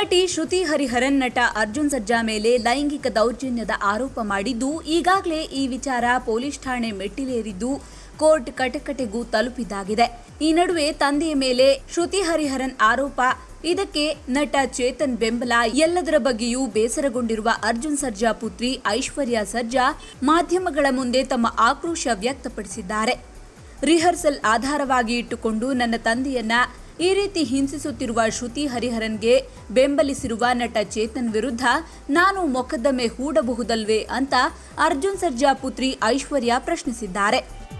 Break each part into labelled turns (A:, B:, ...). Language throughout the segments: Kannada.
A: ನಟಿ ಶ್ರುತಿ ಹರಿಹರನ್ ನಟ ಅರ್ಜುನ್ ಸರ್ಜಾ ಮೇಲೆ ಲೈಂಗಿಕ ದೌರ್ಜನ್ಯದ ಆರೋಪ ಮಾಡಿದ್ದು ಈಗಾಗಲೇ ಈ ವಿಚಾರ ಪೊಲೀಸ್ ಠಾಣೆ ಮೆಟ್ಟಿಲೇರಿದ್ದು ಕೋರ್ಟ್ ಕಟಕಟೆಗೂ ತಲುಪಿದ್ದಾಗಿದೆ ಈ ನಡುವೆ ತಂದೆಯ ಮೇಲೆ ಶ್ರುತಿ ಹರಿಹರನ್ ಆರೋಪ ಇದಕ್ಕೆ ನಟ ಚೇತನ್ ಬೆಂಬಲ ಎಲ್ಲದರ ಬಗ್ಗೆಯೂ ಬೇಸರಗೊಂಡಿರುವ ಅರ್ಜುನ್ ಸರ್ಜಾ ಪುತ್ರಿ ಐಶ್ವರ್ಯ ಸರ್ಜಾ ಮಾಧ್ಯಮಗಳ ಮುಂದೆ ತಮ್ಮ ಆಕ್ರೋಶ ವ್ಯಕ್ತಪಡಿಸಿದ್ದಾರೆ ರಿಹರ್ಸಲ್ ಆಧಾರವಾಗಿ ಇಟ್ಟುಕೊಂಡು ನನ್ನ ತಂದೆಯನ್ನ ಈ ರೀತಿ ಹಿಂಸಿಸುತ್ತಿರುವ ಶ್ರುತಿ ಹರಿಹರನ್ಗೆ ಬೆಂಬಲಿಸಿರುವ ನಟ ಚೇತನ್ ವಿರುದ್ಧ ನಾನು ಮೊಕದ್ದಮೆ ಹೂಡಬಹುದಲ್ವೇ ಅಂತ ಅರ್ಜುನ್ ಸರ್ಜಾ ಪುತ್ರಿ ಐಶ್ವರ್ಯ ಪ್ರಶ್ನಿಸಿದ್ದಾರೆ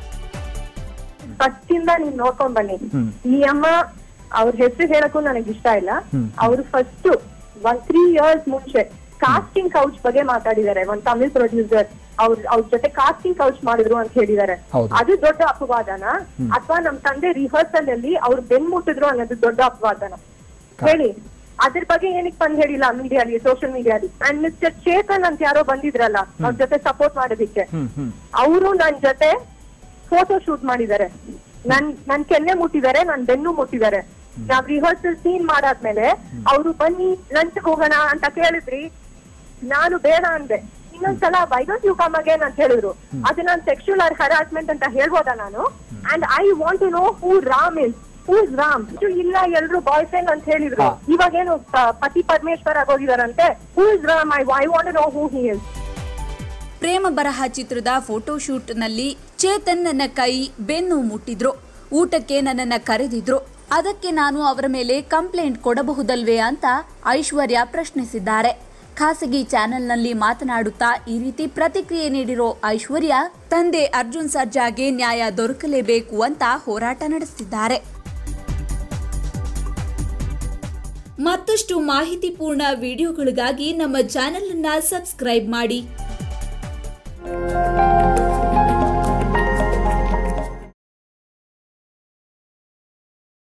B: ಫಸ್ಟ್ ಇಂದ ನೀವ್ ನೋಡ್ಕೊಂಡ್ ಬನ್ನಿ ಈ ಅಮ್ಮ ಅವ್ರ ಹೆಸರು ಹೇಳಕ್ಕೂ ನನಗೆ ಇಷ್ಟ ಇಲ್ಲ ಅವ್ರು ಫಸ್ಟ್ ಒಂದ್ ತ್ರೀ ಇಯರ್ಸ್ ಮುಂಚೆ ಕಾಸ್ಟಿಂಗ್ ಕೌಚ್ ಬಗ್ಗೆ ಮಾತಾಡಿದ್ದಾರೆ ಒಂದ್ ತಮಿಳ್ ಪ್ರೊಡ್ಯೂಸರ್ ಅವ್ರ ಅವ್ರ ಜೊತೆ ಕಾಸ್ಟಿಂಗ್ ಕೌಚ್ ಮಾಡಿದ್ರು ಅಂತ ಹೇಳಿದ್ದಾರೆ
C: ಹೌದು.
B: ಅದು ದೊಡ್ಡ ಅಪವಾದನ ಅಥವಾ ನಮ್ ತಂದೆ ರಿಹರ್ಸಲ್ ಅಲ್ಲಿ ಅವ್ರು ಬೆನ್ ಮುಟ್ಟಿದ್ರು ಅನ್ನೋದು ದೊಡ್ಡ ಅಪವಾದನ ಹೇಳಿ ಅದ್ರ ಬಗ್ಗೆ ಏನಕ್ಕೆ ಬಂದ್ ಹೇಳಿಲ್ಲ ಮೀಡಿಯಾಲಿ ಸೋಷಿಯಲ್ ಮೀಡಿಯಾಲಿ ಅಂಡ್ ಮಿಸ್ಟರ್ ಚೇತನ್ ಅಂತ ಯಾರೋ ಬಂದಿದ್ರಲ್ಲ ಅವ್ರ ಜೊತೆ ಸಪೋರ್ಟ್ ಮಾಡೋದಿಕ್ಕೆ
C: ಹ್ಮ್ ಹ್ಮ್
B: ಅವರು ನನ್ ಜೊತೆ ಫೋಟೋ ಶೂಟ್ ಮಾಡಿದ್ದಾರೆ ನನ್ ನನ್ ಕೆನ್ನೆ ಮುಟ್ಟಿದ್ದಾರೆ ನನ್ ಬೆನ್ನು ಮುಟ್ಟಿದ್ದಾರೆ ನಾವ್ ರಿಹರ್ಸಲ್ ಸೀನ್ ಮಾಡಾದ್ಮೇಲೆ ಅವರು ಬನ್ನಿ ಲಂಚ್ ಹೋಗೋಣ ಅಂತ ಕೇಳಿದ್ರಿ ನಾನು ಬೇಡ ಅಂದೆ ಇನ್ನೊಂದ್ಸಲ why don't you come again ಅಂತ ಹೇಳಿದ್ರು ಅದು ನಾನ್ ಸೆಕ್ಷುವಲ್ ಹರಾಸ್ಮೆಂಟ್ ಅಂತ ಹೇಳ್ಬೋದಾ ನಾನು and I want to know who Ram is who is Ram ಇದು ಇಲ್ಲ ಎಲ್ರು ಬಾಯ್ ಫ್ರೆಂಡ್ ಅಂತ ಹೇಳಿದ್ರು
C: ಹಾ.
B: ಇವಾಗೇನು ಪ- ಪತಿ ಪರಮೇಶ್ವರ್ ಆಗೋಗಿದಾರಂತೆ who is Ram I I want know who he is
A: Prema Baraha ಚಿತ್ರದ ಫೋಟೋಶೂಟ್ನಲ್ಲಿ ಚೇತನ್ ನನ್ನ ಕೈ ಬೆನ್ನು ಮುಟ್ಟಿದ್ರು ಊಟಕ್ಕೆ ನನ್ನನ್ನ ಕರೆದಿದ್ರು ಅದಕ್ಕೆ ನಾನು ಅವರ ಮೇಲೆ ಕಂಪ್ಲೇಂಟ್ ಕೊಡಬಹುದಲ್ವೇ ಅಂತ ಐಶ್ವರ್ಯ ಪ್ರಶ್ನಿಸಿದ್ದಾರೆ ಖಾಸಗಿ ಚಾನೆಲ್ನಲ್ಲಿ ಮಾತನಾಡುತ್ತಾ ಈ ರೀತಿ ಪ್ರತಿಕ್ರಿಯೆ ನೀಡಿರೋ ಐಶ್ವರ್ಯ ತಂದೆ ಅರ್ಜುನ್ ಸರ್ಜಾಗೆ ನ್ಯಾಯ ದೊರಕಲೇಬೇಕು ಅಂತ ಹೋರಾಟ ನಡೆಸಿದ್ದಾರೆ ಮತ್ತಷ್ಟು ಮಾಹಿತಿಪೂರ್ಣ ವಿಡಿಯೋಗಳಿಗಾಗಿ ನಮ್ಮ ಚಾನೆಲ್ ಅನ್ನ ಸಬ್ಸ್ಕ್ರೈಬ್ ಮಾಡಿ